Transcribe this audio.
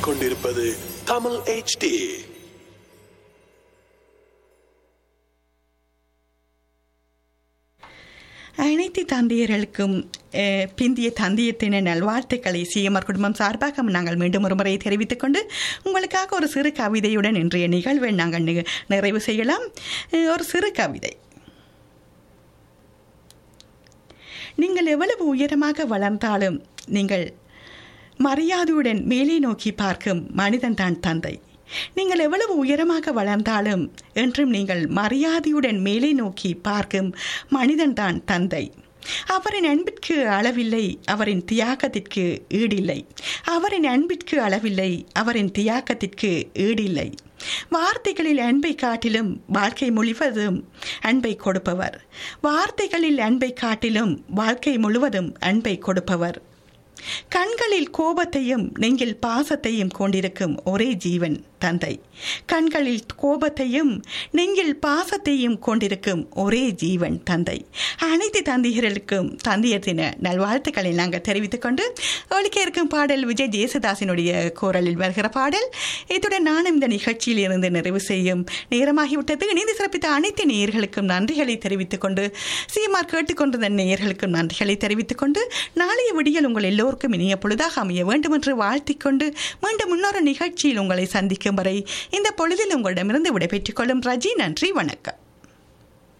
கேட்டுக்கொண்டிருப்பது தமிழ் HD அனைத்து தந்தையர்களுக்கும் அஹ், பிந்திய தந்தையத்தின நல்வாழ்த்துக்களை சிஎம்ஆர் குடும்பம் சார்பாக நாங்கள் மீண்டும் ஒரு முறை தெரிவித்துக் கொண்டு உங்களுக்காக ஒரு சிறு கவிதையுடன் இன்றைய நிகழ்வை நாங்கள் நி- நிறைவு செய்யலாம் அஹ், ஒரு சிறு கவிதை நீங்கள் எவ்வளவு உயரமாக வளர்ந்தாலும் நீங்கள் மரியாதையுடன் மேலே நோக்கி பார்க்கும் மனிதன் தான் தந்தை நீங்கள் எவ்வளவு உயரமாக வளர்ந்தாலும் என்றும் நீங்கள் மரியாதையுடன் மேலே நோக்கி பார்க்கும் மனிதன் தான் தந்தை அவரின் அன்பிற்கு அளவில்லை அவரின் தியாகத்திற்கு ஈடில்லை அவரின் அன்பிற்கு அளவில்லை அவரின் தியாகத்திற்கு ஈடில்லை வார்த்தைகளில் அன்பை காட்டிலும் வாழ்க்கை முழுவதும் அன்பை கொடுப்பவர் வார்த்தைகளில் அன்பை காட்டிலும் வாழ்க்கை முழுவதும் அன்பை கொடுப்பவர் கண்களில் கோபத்தையும் நெஞ்சில் பாசத்தையும் கொண்டிருக்கும் ஒரே ஜீவன் தந்தை கண்களில் கோபத்தையும் நெஞ்சில் பாசத்தையும் கொண்டிருக்கும் ஒரே ஜீவன் தந்தை அனைத்து தந்தையர்களுக்கும் தந்தையர் தின நல்வாழ்த்துக்களை நாங்கள் தெரிவித்துக் கொண்டு ஒழிக்க இருக்கும் பாடல் விஜய் ஜேசுதாசினுடைய குரலில் வருகிற பாடல் இத்துடன் நானும் இந்த நிகழ்ச்சியில் இருந்து நிறைவு செய்யும் நேரமாகிவிட்டது இணைந்து சிறப்பித்த அனைத்து நேயர்களுக்கும் நன்றிகளை தெரிவித்துக் கொண்டு சீமார் கேட்டுக்கொண்டிருந்த நேயர்களுக்கும் நன்றிகளை தெரிவித்துக் கொண்டு நாளைய விடியல் உங்கள் எல்லோருக்கும் இனிய பொழுதாக அமைய வேண்டும் என்று வாழ்த்திக் கொண்டு மீண்டும் இன்னொரு நிகழ்ச்சியில் உங்களை சந்திக்கும் வரை இந்த பொழுதில் உங்களிடமிருந்து விடைபெற்றுக் கொள்ளும் ரஜி நன்றி வணக்கம்